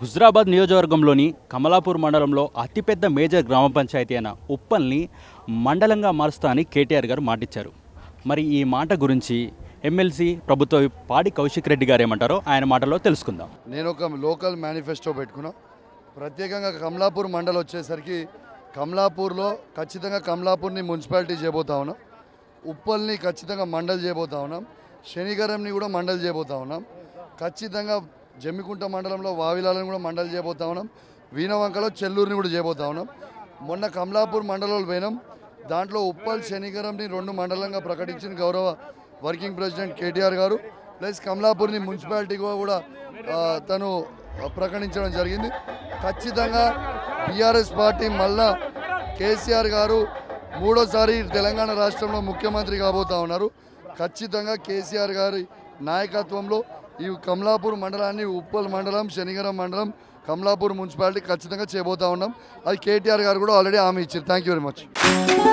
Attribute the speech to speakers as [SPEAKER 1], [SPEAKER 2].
[SPEAKER 1] హుజరాబాద్ నియోజకవర్గంలోని కమలాపూర్ మండలంలో అతిపెద్ద మేజర్ గ్రామ పంచాయతీ అయిన ఉప్పల్ని మండలంగా మారుస్తా అని కేటీఆర్ గారు మాటిచ్చారు మరి ఈ మాట గురించి ఎమ్మెల్సీ ప్రభుత్వ విప్ పాడి కౌశిక్ రెడ్డి గారు ఏమంటారో ఆయన మాటలో తెలుసుకుందాం
[SPEAKER 2] నేను ఒక లోకల్ మేనిఫెస్టో పెట్టుకున్నా ప్రత్యేకంగా కమలాపూర్ మండలం వచ్చేసరికి కమలాపూర్లో ఖచ్చితంగా కమలాపూర్ని మున్సిపాలిటీ చేయబోతా ఉన్నాం ఉప్పల్ని ఖచ్చితంగా మండల్ చేయబోతా ఉన్నాం శనిగరంని కూడా మండల్ చేయబోతా ఉన్నాం ఖచ్చితంగా జమ్మికుంట మండలంలో వావిలాలను కూడా మండల్ చేయబోతా ఉన్నాం వీణవంకలో చెల్లూరుని కూడా చేయబోతా ఉన్నాం మొన్న కమలాపూర్ మండలంలో పోయినాం దాంట్లో ఉప్పల్ శనిగరంని రెండు మండలంగా ప్రకటించిన గౌరవ వర్కింగ్ ప్రెసిడెంట్ కేటీఆర్ గారు ప్లస్ కమలాపూర్ని మున్సిపాలిటీగా కూడా ఆ, తను ప్రకటించడం జరిగింది ఖచ్చితంగా బీఆర్ఎస్ పార్టీ మళ్ళా కేసీఆర్ గారు మూడోసారి తెలంగాణ రాష్ట్రంలో ముఖ్యమంత్రి కాబోతా ఉన్నారు ఖచ్చితంగా కేసీఆర్ గారి నాయకత్వంలో ఈ కమలాపూర్ మండలాన్ని ఉప్పల్ మండలం శనిగరం మండలం కమలాపూర్ మున్సిపాలిటీ ఖచ్చితంగా చేయబోతా ఉన్నాం అది కేటీఆర్ గారు కూడా ఆల్రెడీ హామీ ఇచ్చారు థ్యాంక్ యూ వెరీ మచ్